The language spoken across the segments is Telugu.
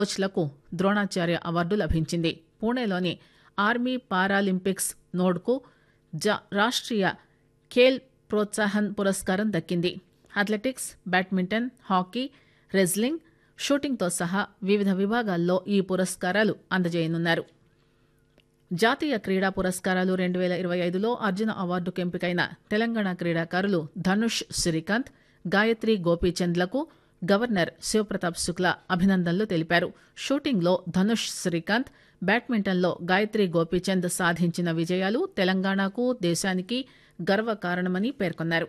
కోచ్లకు ద్రోణాచార్య అవార్డు లభించింది పూణేలోని ఆర్మీ పారాలింపిక్స్ నోడ్కు జా రాష్ట్రీయ ఖేల్ ప్రోత్సాహన్ పురస్కారం దక్కింది అథ్లెటిక్స్ బ్యాడ్మింటన్ హాకీ రెజ్లింగ్ షూటింగ్తో సహా వివిధ విభాగాల్లో ఈ పురస్కారాలు అందజేయనున్నారు జాతీయ క్రీడా పురస్కారాలు రెండు వేల ఇరవై ఐదులో అర్జున అవార్డుకు ఎంపికైన తెలంగాణ క్రీడాకారులు ధనుష్ శ్రీకాంత్ గాయత్రి గోపీచంద్లకు గవర్నర్ శివప్రతాప్ శుక్లా అభినందనలు తెలిపారు షూటింగ్లో ధనుష్ శ్రీకాంత్ బ్యాడ్మింటన్లో గాయత్రి గోపీచంద్ సాధించిన విజయాలు తెలంగాణకు దేశానికి గర్వకారణమని పేర్కొన్నారు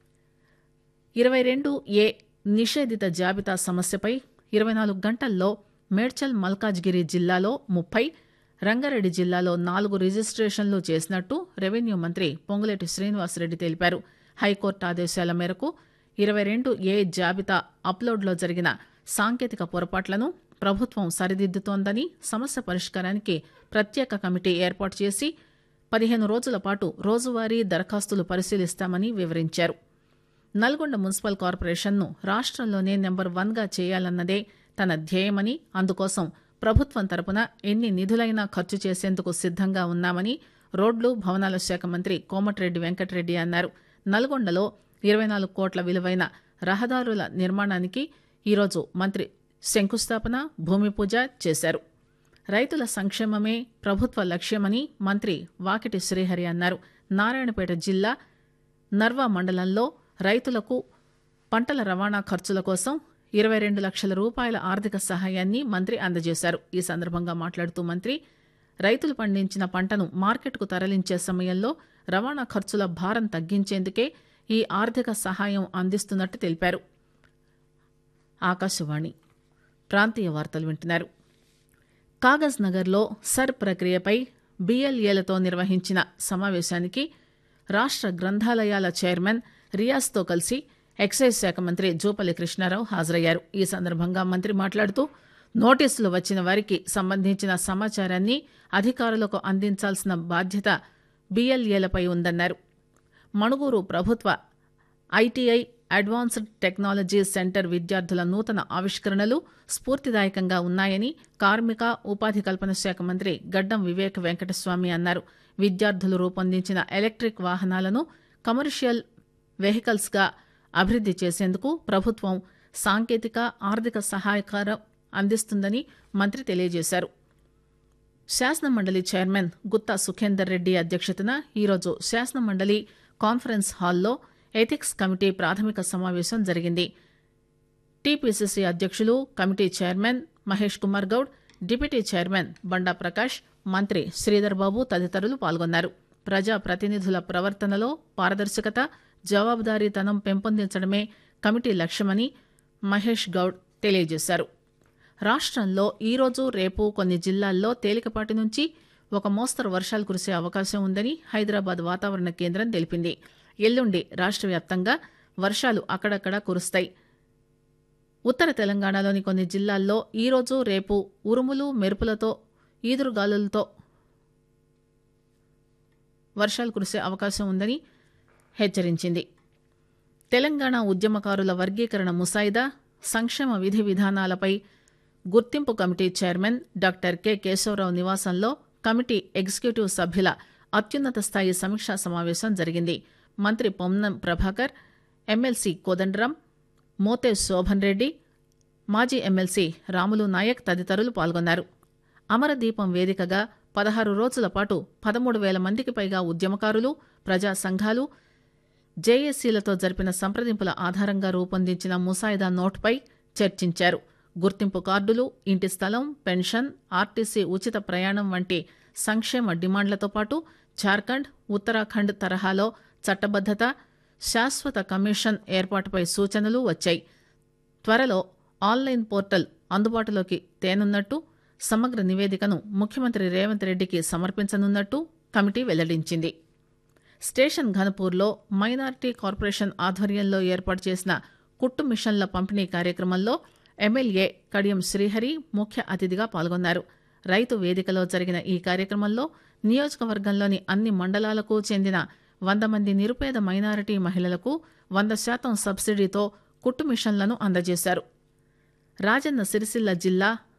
ఇరవై రెండు ఏ నిషేధిత జాబితా సమస్యపై ఇరవై నాలుగు గంటల్లో మేడ్చల్ మల్కాజ్గిరి జిల్లాలో ముప్పై రంగారెడ్డి జిల్లాలో నాలుగు రిజిస్ట్రేషన్లు చేసినట్టు రెవెన్యూ మంత్రి పొంగులేటి శ్రీనివాసరెడ్డి తెలిపారు హైకోర్టు ఆదేశాల మేరకు ఇరవై రెండు ఏ జాబితా అప్లోడ్లో జరిగిన సాంకేతిక పొరపాట్లను ప్రభుత్వం సరిదిద్దుతోందని సమస్య పరిష్కారానికి ప్రత్యేక కమిటీ ఏర్పాటు చేసి పదిహేను రోజుల పాటు రోజువారీ దరఖాస్తులు పరిశీలిస్తామని వివరించారు నల్గొండ మున్సిపల్ కార్పొరేషన్ను రాష్ట్రంలోనే నెంబర్ వన్గా చేయాలన్నదే తన ధ్యేయమని అందుకోసం ప్రభుత్వం తరపున ఎన్ని నిధులైనా ఖర్చు చేసేందుకు సిద్దంగా ఉన్నామని రోడ్లు భవనాల శాఖ మంత్రి కోమటిరెడ్డి వెంకటరెడ్డి అన్నారు నల్గొండలో ఇరవై నాలుగు కోట్ల విలువైన రహదారుల నిర్మాణానికి ఈరోజు మంత్రి శంకుస్థాపన భూమి పూజ చేశారు రైతుల సంక్షేమమే ప్రభుత్వ లక్ష్యమని మంత్రి వాకిటి శ్రీహరి అన్నారు నారాయణపేట జిల్లా నర్వా మండలంలో రైతులకు పంటల రవాణా ఖర్చుల కోసం ఇరవై రెండు లక్షల రూపాయల ఆర్థిక సహాయాన్ని మంత్రి అందజేశారు ఈ సందర్భంగా మాట్లాడుతూ మంత్రి రైతులు పండించిన పంటను మార్కెట్కు తరలించే సమయంలో రవాణా ఖర్చుల భారం తగ్గించేందుకే ఈ ఆర్థిక సహాయం అందిస్తున్నట్టు తెలిపారు ఆకాశవాణి ప్రాంతీయ వార్తలు వింటున్నారు కాగజ్ నగర్లో సర్ ప్రక్రియపై బీఎల్ఏలతో నిర్వహించిన సమావేశానికి రాష్ట్ర గ్రంథాలయాల చైర్మన్ రియాజ్తో కలిసి ఎక్సైజ్ శాఖ మంత్రి జూపల్లి కృష్ణారావు హాజరయ్యారు ఈ సందర్భంగా మంత్రి మాట్లాడుతూ నోటీసులు వచ్చిన వారికి సంబంధించిన సమాచారాన్ని అధికారులకు అందించాల్సిన బాధ్యత బీఎల్ఏలపై ఉందన్నారు మణుగూరు ప్రభుత్వ ఐటీఐ అడ్వాన్స్డ్ టెక్నాలజీ సెంటర్ విద్యార్థుల నూతన ఆవిష్కరణలు స్ఫూర్తిదాయకంగా ఉన్నాయని కార్మిక ఉపాధి కల్పన శాఖ మంత్రి గడ్డం వివేక్ వెంకటస్వామి అన్నారు విద్యార్థులు రూపొందించిన ఎలక్ట్రిక్ వాహనాలను కమర్షియల్ వెహికల్స్గా అభివృద్ది చేసేందుకు ప్రభుత్వం సాంకేతిక ఆర్థిక సహాయకారం అందిస్తుందని మంత్రి తెలియజేశారు శాసనమండలి చైర్మన్ గుత్తా సుఖేందర్ రెడ్డి అధ్యక్షతన ఈరోజు శాసనమండలి కాన్ఫరెన్స్ హాల్లో ఎథిక్స్ కమిటీ ప్రాథమిక సమావేశం జరిగింది టీపీసీసీ అధ్యక్షులు committee chairman Mahesh Kumar Goud deputy chairman Banda Prakash మంత్రి శ్రీధర్ బాబు తదితరులు పాల్గొన్నారు ప్రజా ప్రతినిధుల ప్రవర్తనలో పారదర్శకత జవాబుదారీతనం పెంపొందించడమే కమిటీ లక్ష్యమని మహేష్ గౌడ్ తెలియజేశారు రాష్ట్రంలో ఈరోజు రేపు కొన్ని జిల్లాల్లో తేలికపాటి నుంచి ఒక మోస్తరు వర్షాలు కురిసే అవకాశం ఉందని హైదరాబాద్ వాతావరణ కేంద్రం తెలిపింది ఎల్లుండి రాష్ట్ర వ్యాప్తంగా వర్షాలు అక్కడక్కడా కురుస్తాయి ఉత్తర తెలంగాణలోని కొన్ని జిల్లాల్లో ఈరోజు రేపు ఉరుములు మెరుపులతో ఈదురుగాలులతో వర్షాలు కురిసే అవకాశం ఉందని హెచ్చరించింది తెలంగాణ ఉద్యమకారుల వర్గీకరణ ముసాయిదా సంక్షేమ విధి విధానాలపై గుర్తింపు committee chairman doctor K Keshavarao నివాసంలో కమిటీ ఎగ్జిక్యూటివ్ సభ్యుల అత్యున్నత స్థాయి సమీక్షా సమావేశం జరిగింది మంత్రి పొన్నం ప్రభాకర్ ఎమ్మెల్సీ కోదండరాం మోతే శోభన్ రెడ్డి మాజీ ఎమ్మెల్సీ రాములు నాయక్ తదితరులు పాల్గొన్నారు అమరదీపం వేదికగా పదహారు రోజుల పాటు పదమూడు వేల మందికి పైగా ఉద్యమకారులు ప్రజా సంఘాలు జేఏసీలతో జరిపిన సంప్రదింపుల ఆధారంగా రూపొందించిన ముసాయిదా నోట్పై చర్చించారు గుర్తింపు కార్డులు ఇంటి స్థలం పెన్షన్ ఆర్టీసీ ఉచిత ప్రయాణం వంటి సంక్షేమ డిమాండ్లతో పాటు జార్ఖండ్ ఉత్తరాఖండ్ తరహాలో చట్టబద్దత శాశ్వత కమిషన్ ఏర్పాటుపై సూచనలు వచ్చాయి త్వరలో ఆన్లైన్ పోర్టల్ అందుబాటులోకి తేనున్నట్టు సమగ్ర నివేదికను ముఖ్యమంత్రి రేవంత్ రెడ్డికి సమర్పించనున్నట్టు కమిటీ వెల్లడించింది స్టేషన్ ఘనపూర్లో మైనార్టీ కార్పొరేషన్ ఆధ్వర్యంలో ఏర్పాటు చేసిన కుట్టు మిషన్ల పంపిణీ కార్యక్రమంలో ఎమ్మెల్యే కడియం శ్రీహరి ముఖ్య అతిథిగా పాల్గొన్నారు రైతు వేదికలో జరిగిన ఈ కార్యక్రమంలో నియోజకవర్గంలోని అన్ని మండలాలకు చెందిన వంద మంది నిరుపేద మైనారిటీ మహిళలకు వంద శాతం సబ్సిడీతో కుట్టు మిషన్లను అందజేశారు రాజన్న సిరిసిల్ల జిల్లా